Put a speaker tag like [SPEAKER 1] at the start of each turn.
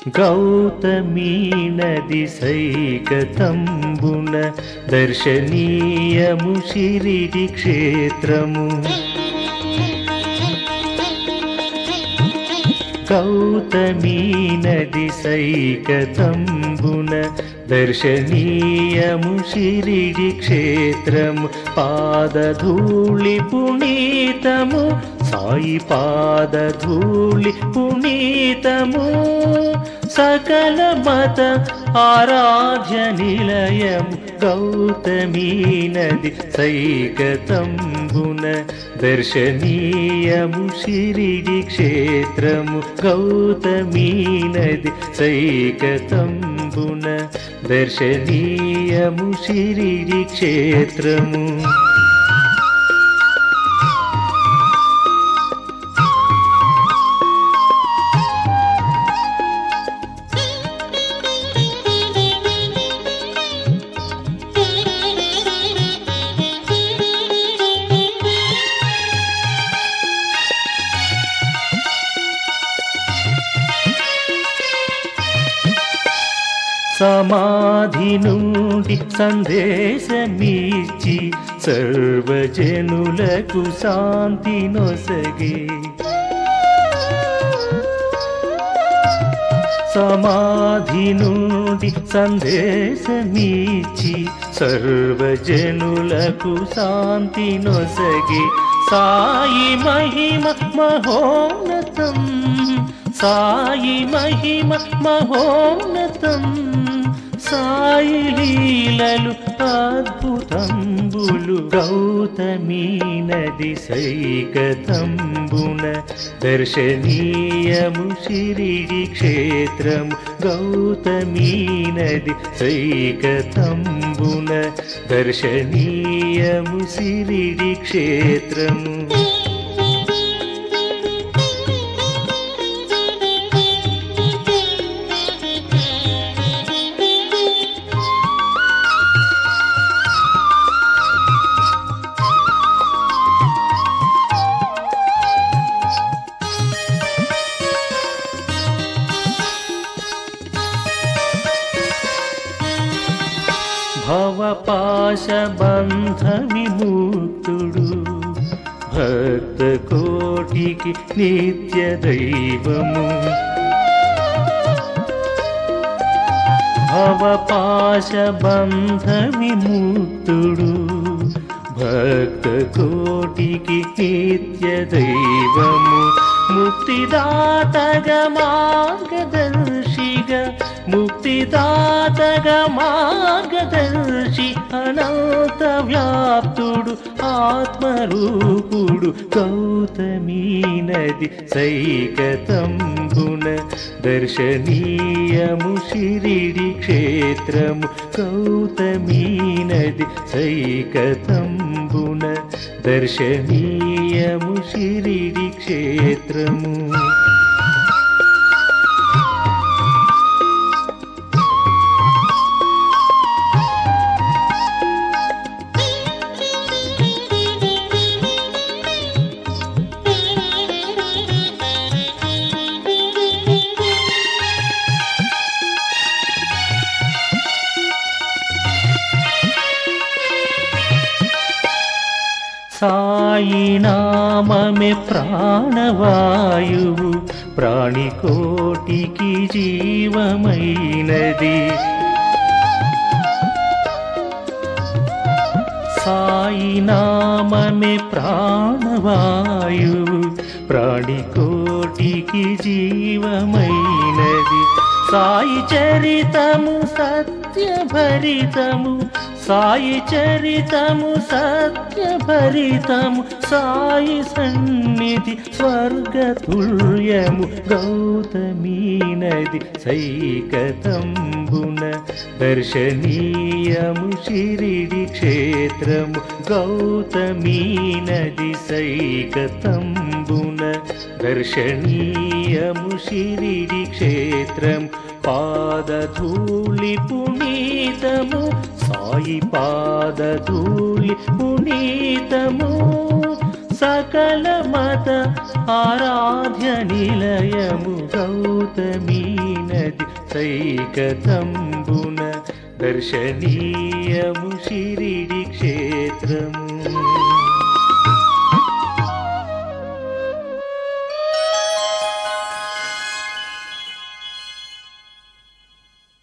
[SPEAKER 1] గౌతమీ నది సైకతంబున దర్శనీయము శిరిడి క్షేత్రము గౌతమీ నది సైకతంబున దర్శనీయము శిరిడి క్షేత్రము పాదధూళి పునీతము సాయి పాదధూళి పునీతము సకల మత ఆరాధ్య నిలయము గౌతమీ నది సైకతంబున దర్శనీయము శిరిడి క్షేత్రము గౌతమీ నది సైకతంబున దర్శనీయము శిరిడి క్షేత్రము సమాధి నుండి సందేశమిచ్చి సర్వజనులకు శాంతి నొసగే సమాధి నుండి సందేశమిచ్చి సర్వజనులకు శాంతి నొసగి సాయి మహిమ మహోన్నతం సాయి మహిమ మహోన్నతం సాయి లీలలు అద్భుతంబులు గౌతమీ నది సైకతంబున దర్శనీయము శిరిడి క్షేత్రము గౌతమీ నది సైకతంబున దర్శనీయము శిరిడి క్షేత్రము భవపాశబంధ విముక్తుడు భక్త కోటికి నిత్య దైవము భవపాశబంధ విముక్తుడు భక్త కోటికి నిత్య దైవము ముక్తిదాతగ మార్గదర్శిగ ముక్తిదాతగ మార్గదర్శి అనంత వ్యాప్తుడు ఆత్మరూపుడు గౌతమీ నది సైకతంబున దర్శనీయము శిరిడి క్షేత్రము గౌతమీ నది సైకతంబున దర్శనీయము శిరిడి క్షేత్రము సాయి నామమే ప్రాణవాయువు ప్రాణికోటికి జీవమైనది సాయి నామమే ప్రాణవాయువు ప్రాణికోటికి జీవమైనది సాయి చరితము సత్యభరితము సాయి చరితము సత్యభరితము సాయి సన్నిధి స్వర్గతుల్యము గౌతమీ నది సైకతంబున దర్శనీయము శిరిడి క్షేత్రము గౌతమీ నది సైకతంబున దర్శనీయము శిరిడి క్షేత్రం పాదధూళి పునీతము సాయి పాదధూళి పునీతము సకల మత ఆరాధ్య నిలయము గౌతమీ నది సైకతంబున దర్శనీయము శిరిడి క్షేత్రము